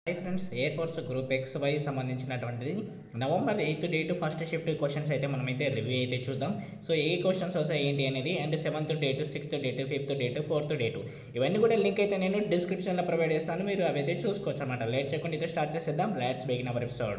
hi friends air force group X Y సంబంధించినటువంటిది November eighth date first shift questions అయితే మనమైతే review అయితే చూద్దాం సో ఏ క్వశ్చన్స్ వస్తాయి ఏంటి అనేది and seventh date sixth date fifth date fourth date ఇవన్నీ కూడా లింక్ అయితే నేను డిస్క్రిప్షన్లో ప్రొవైడ్ చేస్తాను మీరు అవి అయితే చూసుకోవచ్చు అనమాట లేట్ చేయకుండా అయితే స్టార్ట్ చేసేద్దాం let's begin our episode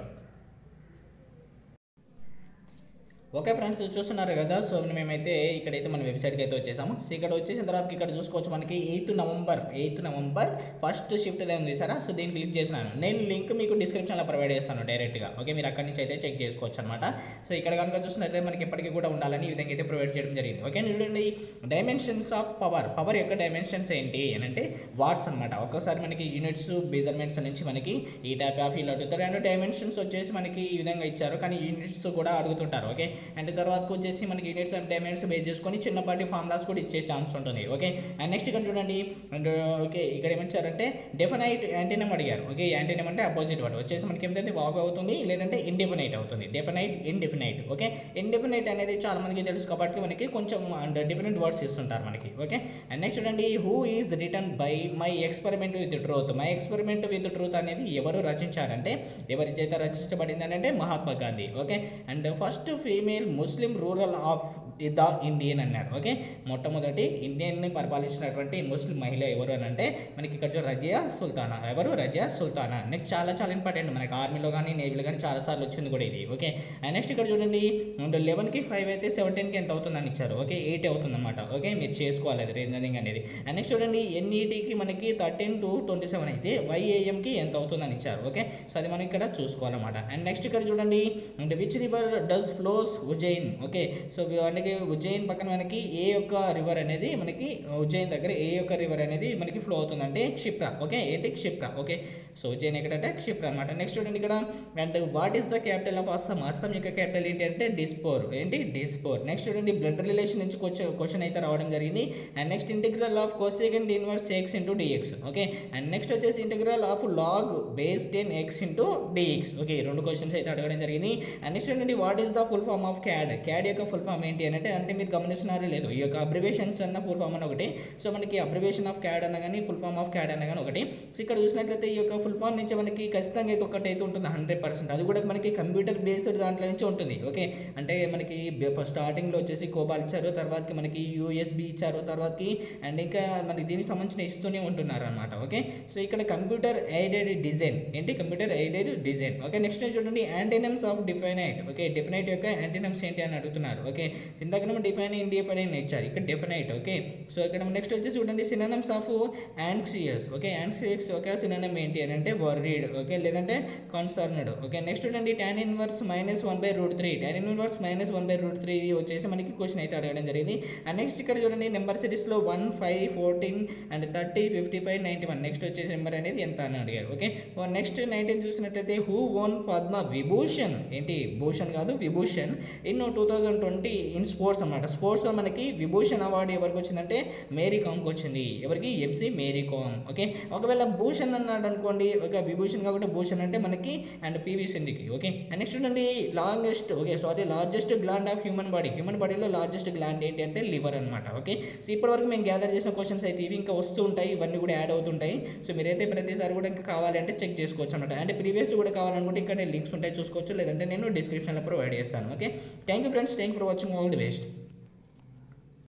okay friends చూస్తున్నారు కదా సో మేమైతే ఇక్కడైతే మన వెబ్సైట్కి అయితే వచ్చేసాము సో ఇక్కడ వచ్చేసిన తర్వాత ఇక్కడ చూసుకోవచ్చు మనకి eighth November eighth November first shift ఉంది సారా సో దీన్ని క్లిక్ చేసినాను నేను లింక్ మీకు డిస్క్రిప్షన్లో ప్రొవైడ్ చేస్తాను డైరెక్ట్గా ఓకే మీరు అక్కడి నుంచి అయితే చెక్ చేసుకోవచ్చు అనమాట సో ఇక్కడ కనుక చూసినట్లయితే మనకి ఎప్పటికీ కూడా ఉండాలని ఈ విధంగా అయితే ప్రొవైడ్ చేయడం జరిగింది ఓకే చూడండి డైమెన్షన్స్ ఆఫ్ పవర్ పవర్ యొక్క డైమెన్షన్స్ ఏంటి అని అంటే వాట్స్ అనమాట ఒక్కోసారి మనకి యూనిట్స్ మెజర్మెంట్స్ నుంచి మనకి ఈ టైప్ ఆఫ్ ఇలా అడుగుతారు అండ్ డైమెన్షన్స్ వచ్చేసి మనకి ఈ విధంగా ఇచ్చారు కానీ యూనిట్స్ కూడా అడుగుతుంటారు ఓకే అండ్ తర్వాతకు వచ్చేసి మనకి యూనిట్స్ అండ్ డైమెన్షన్స్ బేస్ చేసుకొని చిన్నపాటి ఫార్ములాస్ కూడా ఇచ్చే ఛాన్స్ ఉంటుంది ఓకే అండ్ నెక్స్ట్ ఇక్కడ చూడండి అండ్ ఓకే ఇక్కడ ఏమిచ్చారంటే డెఫినైట్ యాంటీనమ్ అడిగారు ఓకే యాంటీనమ్ అంటే అపోజిట్ వర్డ్ వచ్చేసి మనకి ఏమిటంటే వాక్ అవుతుంది లేదంటే ఇండిఫినైట్ అవుతుంది డెఫినైట్ ఇండిఫినైట్ ఓకే ఇండిఫినైట్ అనేది చాలా మందికి తెలుసు కాబట్టి మనకి కొంచెం అండ్ డిఫరెంట్ వర్డ్స్ ఇస్తుంటారు మనకి ఓకే అండ్ నెక్స్ట్ చూడండి who is written by my experiment with truth my experiment with truth అనేది ఎవరు రచించారంటే ఎవరి చేత రచించబడింది అంటే Mahatma Gandhi okay and first female Muslim ruler of the Indian అన్నాడు ఓకే మొట్టమొదటి ఇండియన్ని పరిపాలించినటువంటి ముస్లిం మహిళ ఎవరు అని అంటే మనకి ఇక్కడ చూడ రజియా సుల్తానా ఎవరు రజియా సుల్తానా నెక్స్ట్ చాలా చాలా ఇంపార్టెంట్ మనకి ఆర్మీలో కానీ నేవీలో కానీ చాలా సార్లు వచ్చింది కూడా ఇది ఓకే అండ్ నెక్స్ట్ ఇక్కడ చూడండి లెవెన్కి ఫైవ్ అయితే సెవెంటీన్కి ఎంత అవుతుందని ఇచ్చారు ఓకే ఎయిట్ అవుతుంది అనమాట ఓకే మీరు చేసుకోవాలి అది రీజనింగ్ అనేది అండ్ నెక్స్ట్ చూడండి ఎన్ఈటీకి మనకి థర్టీన్ టు ట్వంటీ సెవెన్ అయితే వైఏఎంకి ఎంత అవుతుందని ఇచ్చారు ఓకే సో అది మనం ఇక్కడ చూసుకోవాలన్నమాట అండ్ నెక్స్ట్ ఇక్కడ చూడండి అంటే which river does flows Ujjain okay so మనకి ఉజ్జయిన్ పక్కన మనకి ఏ యొక్క రివర్ అనేది మనకి ఉజ్జయిన్ దగ్గర ఏ యొక్క రివర్ అనేది మనకి ఫ్లో అవుతుందంటే క్షిప్ర ఓకే ఏంటి క్షిప్ర ఓకే సో ఉజ్జయిన్ ఎక్కడంటే క్షిప్ర అనమాట నెక్స్ట్ చూడండి ఇక్కడ and what is the capital of Assam Assam యొక్క క్యాపిటల్ ఏంటి అంటే డిస్పోర్ ఏంటి డిస్పోర్ నెక్స్ట్ చూడండి బ్లడ్ రిలేషన్ నుంచి క్వశ్చన్ క్వశ్చన్ అయితే రావడం జరిగింది and next integral of cosecant inverse x into dx okay and next వచ్చేసి integral of log base ten x into dx okay రెండు క్వశ్చన్స్ అయితే అడగడం జరిగింది అండ్ నెక్స్ట్ ఏంటంటే what is the full form of CAD CAD యొక్క full form ఏంటి అని అంటే అంటే మీరు గమనిస్తున్నారో లేదు ఈ యొక్క అబ్రివేషన్స్ అన్న ఫుల్ ఫామ్ అని ఒకటి సో మనకి అబ్రివేషన్ ఆఫ్ క్యాడ్ అన్న కానీ ఫుల్ ఫామ్ ఆఫ్ క్యాడ్ అన్న కానీ ఒకటి సో ఇక్కడ చూసినట్లయితే ఈ యొక్క ఫుల్ ఫామ్ నుంచి మనకి ఖచ్చితంగా అయితే ఒకటి అయితే ఉంటుంది హండ్రెడ్ పర్సెంట్ అది కూడా మనకి కంప్యూటర్ బేస్డ్ దాంట్లో నుంచి ఉంటుంది ఓకే అంటే మనకి స్టార్టింగ్లో వచ్చేసి కోబాల్ ఇచ్చారు తర్వాతకి మనకి యూఎస్బి ఇచ్చారు తర్వాతకి అండ్ ఇంకా మనకి దీనికి సంబంధించిన ఇస్తూనే ఉంటున్నారు అనమాట ఓకే సో ఇక్కడ కంప్యూటర్ ఎయిడెడ్ డిజైన్ ఏంటి computer aided design okay next చూడండి యాంటీనమ్స్ ఆఫ్ డిఫైనైట్ ఓకే డిఫైనైట్ యొక్క యాంటీనమ్స్ ఏంటి అని అడుగుతున్నారు ఓకే ఇందాక డిఫైన్ ఇండిఫైన్ ఇచ్చారు ఇక్కడ డిఫైనైట్ ఓకే సో ఇక్కడ నెక్స్ట్ వచ్చేసి చూడండి synonyms of anxious okay anxious okay synonym ఏంటి అని అంటే వర్రీడ్ ఓకే లేదంటే కన్సర్న్డ్ ఓకే నెక్స్ట్ చూడండి tan inverse minus one by root three tan inverse minus one by root three ఇది వచ్చేసి మనకి క్వశ్చన్ అయితే అడగడం జరిగింది అండ్ నెక్స్ట్ ఇక్కడ చూడండి నెంబర్ సిరీస్లో one five fourteen and thirty fifty five ninety one next వచ్చేసి నెంబర్ అనేది ఎంత అని అడిగారు ఓకే నెక్స్ట్ నైన్టీన్ చూసినట్లయితే హూ ఓన్ పద్మ విభూషణ్ ఏంటి భూషణ్ కాదు Vibhushan in two thousand twenty in sports అనమాట స్పోర్ట్స్లో మనకి విభూషణ్ అవార్డు ఎవరికి వచ్చిందంటే మేరీ కామ్కి వచ్చింది ఎవరికి ఎంసీ మేరీ కామ్ ఓకే ఒకవేళ భూషణ్ అన్నాడు అనుకోండి ఓకే విభూషణ్ కాబట్టి భూషణ్ అంటే మనకి అండ్ పివి సింధుకి ఓకే అండ్ నెక్స్ట్ చూడండి longest okay sorry largest gland of human body human బాడీలో లార్జెస్ట్ గ్లాండ్ ఏంటి అంటే లివర్ అనమాట ఓకే సో ఇప్పటివరకు మేము గ్యాదర్ చేసిన క్వశ్చన్స్ అయితే ఇవి ఇంకా వస్తూ ఉంటాయి ఇవన్నీ కూడా యాడ్ అవుతుంటాయి సో మీరైతే ప్రతిసారి కూడా ఇంకా కావాలంటే చెక్ చేసుకోవచ్చు అనమాట అంటే ప్రీవియస్ కూడా కావాలనుకుంటే ఇక్కడ లింక్స్ ఉంటాయి చూసుకోవచ్చు లేదంటే నేను డిస్క్రిప్షన్లో ప్రొవైడ్ చేస్తాను okay thank you friends thank for watching all the best